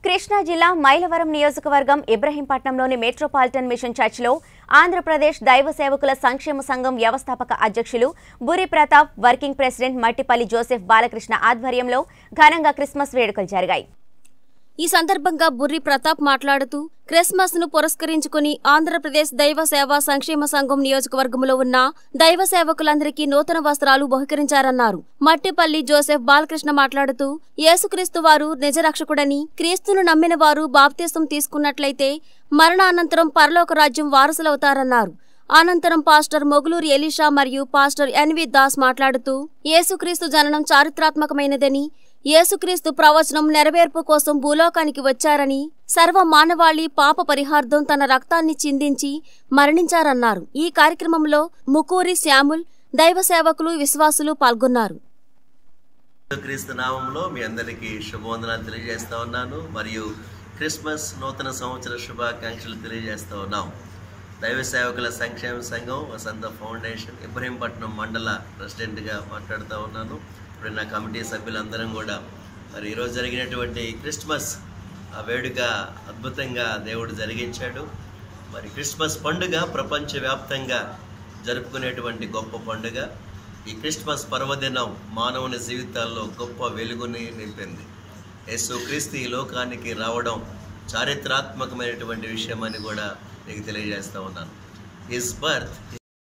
కృష్ణా జిల్లా మైలవరం నియోజకవర్గం ఇబ్రహీంపట్నంలోని metropolitan machine చర్చ్లో ఆంధ్రప్రదేశ్ దైవ సేవకుల సంక్షేమ సంఘం వ్యవస్థాపక అధ్యక్షులు Buri Pratap working president Mattipalli Joseph Balakrishna ఆధ్వర్యంలో ఘనంగా క్రిస్మస్ వేడుకలు జరిగాయి ఈ సందర్భంగా బుర్రి ప్రతాప్ మాట్లాడుతూ క్రిస్మస్ ను పురస్కరించుకుని ఆంధ్రప్రదేశ్ దైవ సేవా సంక్షేమ సంఘం నియోజకవర్గంలో ఉన్న దైవ సేవకులందరికీ నూతన వస్త్రాలు బహుకరించారన్నారు మట్టిపల్లి జోసెఫ్ బాలకృష్ణ మాట్లాడుతూ యేసుక్రీస్తు వారు నిజరక్షకుడని క్రీస్తును నమ్మిన వారు బాప్తీసం తీసుకున్నట్లయితే మరణానంతరం పరలోక రాజ్యం వారసులవుతారన్నారు అనంతరం పాస్టర్ మొగులూరి ఎలీషా మరియు పాస్టర్ ఎన్వి దాస్ మాట్లాడుతూ యేసుక్రీస్తు జననం చారిత్రాత్మకమైనదని యేసుక్రీస్తు ప్రవచనం నెరవేర్పు కోసం భూలోకానికి వచ్చారని సర్వ మానవాళి పాప పరిహార్థం తన రక్తాన్ని చిందించి మరణించారన్నారు ఈ కార్యక్రమంలో ముకూరి శ్యాముల్ దైవ సేవకులు విశ్వాసులు పాల్గొన్నారు క్రీస్తు నామంలో మీ అందరికీ శుభవందనాలు తెలియజేస్తా ఉన్నాను మరియు క్రిస్మస్ నూతన సంవత్సర శుభాకాంక్షలు తెలియజేస్తా ఉన్నాం దైవ సేవకుల సంక్షేమ సంఘం వసంత ఫౌండేషన్ ఇబ్రహీంపట్నం మండల ప్రెసిడెంట్గా మాట్లాడుతూ ఉన్నాను ఇప్పుడు నా కమిటీ సభ్యులందరం కూడా మరి ఈరోజు జరిగినటువంటి క్రిస్మస్ ఆ వేడుక అద్భుతంగా దేవుడు జరిగించాడు మరి క్రిస్మస్ పండుగ ప్రపంచవ్యాప్తంగా జరుపుకునేటువంటి గొప్ప పండుగ ఈ క్రిస్మస్ పర్వదినం మానవుని జీవితాల్లో గొప్ప వెలుగుని నింపింది యేసు క్రీస్తు ఈ లోకానికి రావడం చారిత్రాత్మకమైనటువంటి విషయం అని కూడా నీకు తెలియజేస్తా ఉన్నాను హిస్ బర్త్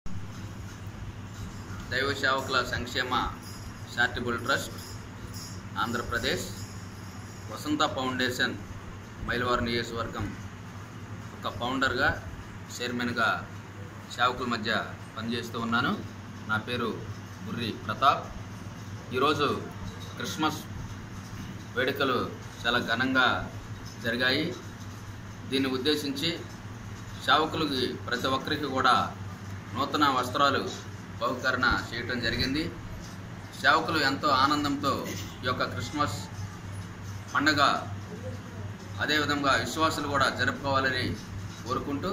దైవ సేవకుల సంక్షేమ charitable trust Andhra Pradesh Vasantha foundation Mylavaram నియోజకవర్గం ఒక ఫౌండర్గా చైర్మన్గా సేవకుల మధ్య పనిచేస్తూ ఉన్నాను నా పేరు బుర్రి ప్రతాప్ ఈరోజు క్రిస్మస్ వేడుకలు చాలా ఘనంగా జరిగాయి దీన్ని ఉద్దేశించి సేవకులకి ప్రతి ఒక్కరికి కూడా నూతన వస్త్రాలు బహుకరణ చేయటం జరిగింది సేవకులు ఎంతో ఆనందంతో ఈ యొక్క క్రిస్మస్ పండగ అదేవిధంగా విశ్వాసులు కూడా జరుపుకోవాలని కోరుకుంటూ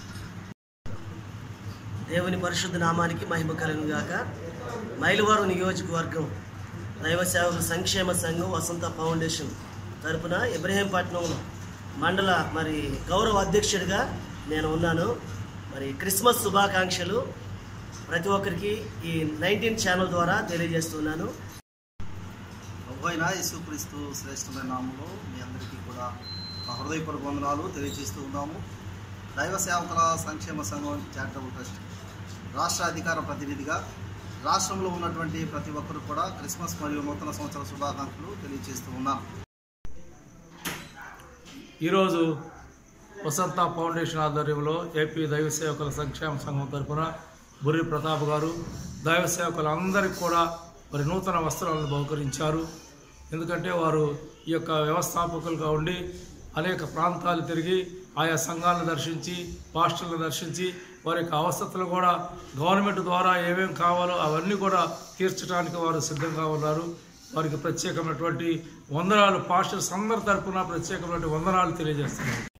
దేవుని పరిశుద్ధ నామానికి మహిమ కలుగును గాక మైలవరం నియోజకవర్గం దైవ సేవకుల సంక్షేమ సంఘం వసంత ఫౌండేషన్ తరపున ఇబ్రహీంపట్నంలో మండల మరి గౌరవ అధ్యక్షుడిగా నేను ఉన్నాను మరి క్రిస్మస్ శుభాకాంక్షలు ప్రతి ఒక్కరికి ఈ నైన్టీన్ ఛానల్ ద్వారా తెలియజేస్తున్నాను ప్రభువైన యేసుక్రీస్తు శ్రేష్టమైన నామంలో మీ అందరికీ కూడా మా హృదయపూర్వక వందనాలు తెలియజేస్తూ ఉన్నాము దైవ సేవకుల సంక్షేమ సంఘం చారిటబుల్ ట్రస్ట్ రాష్ట్ర అధికార ప్రతినిధిగా రాష్ట్రంలో ఉన్నటువంటి ప్రతి ఒక్కరు కూడా క్రిస్మస్ మరియు నూతన సంవత్సర శుభాకాంక్షలు తెలియజేస్తూ ఉన్నాం ఈరోజు వసంత ఫౌండేషన్ ఆధ్వర్యంలో ఏపీ దైవ సేవకుల సంక్షేమ సంఘం తరఫున బుర్రి ప్రతాప్ గారు దైవ సేవకులందరికీ కూడా మరి నూతన వస్త్రాలను బహుకరించారు ఎందుకంటే వారు ఈ యొక్క వ్యవస్థాపకులుగా ఉండి అనేక ప్రాంతాలు తిరిగి ఆయా సంఘాలను దర్శించి పాస్టర్లను దర్శించి వారి యొక్క అవస్థతలు కూడా గవర్నమెంట్ ద్వారా ఏమేమి కావాలో అవన్నీ కూడా తీర్చడానికి వారు సిద్ధంగా ఉన్నారు వారికి ప్రత్యేకమైనటువంటి వందనాలు పాస్టర్స్ అందరి తరపున ప్రత్యేకమైనటువంటి వందనాలు తెలియజేస్తున్నారు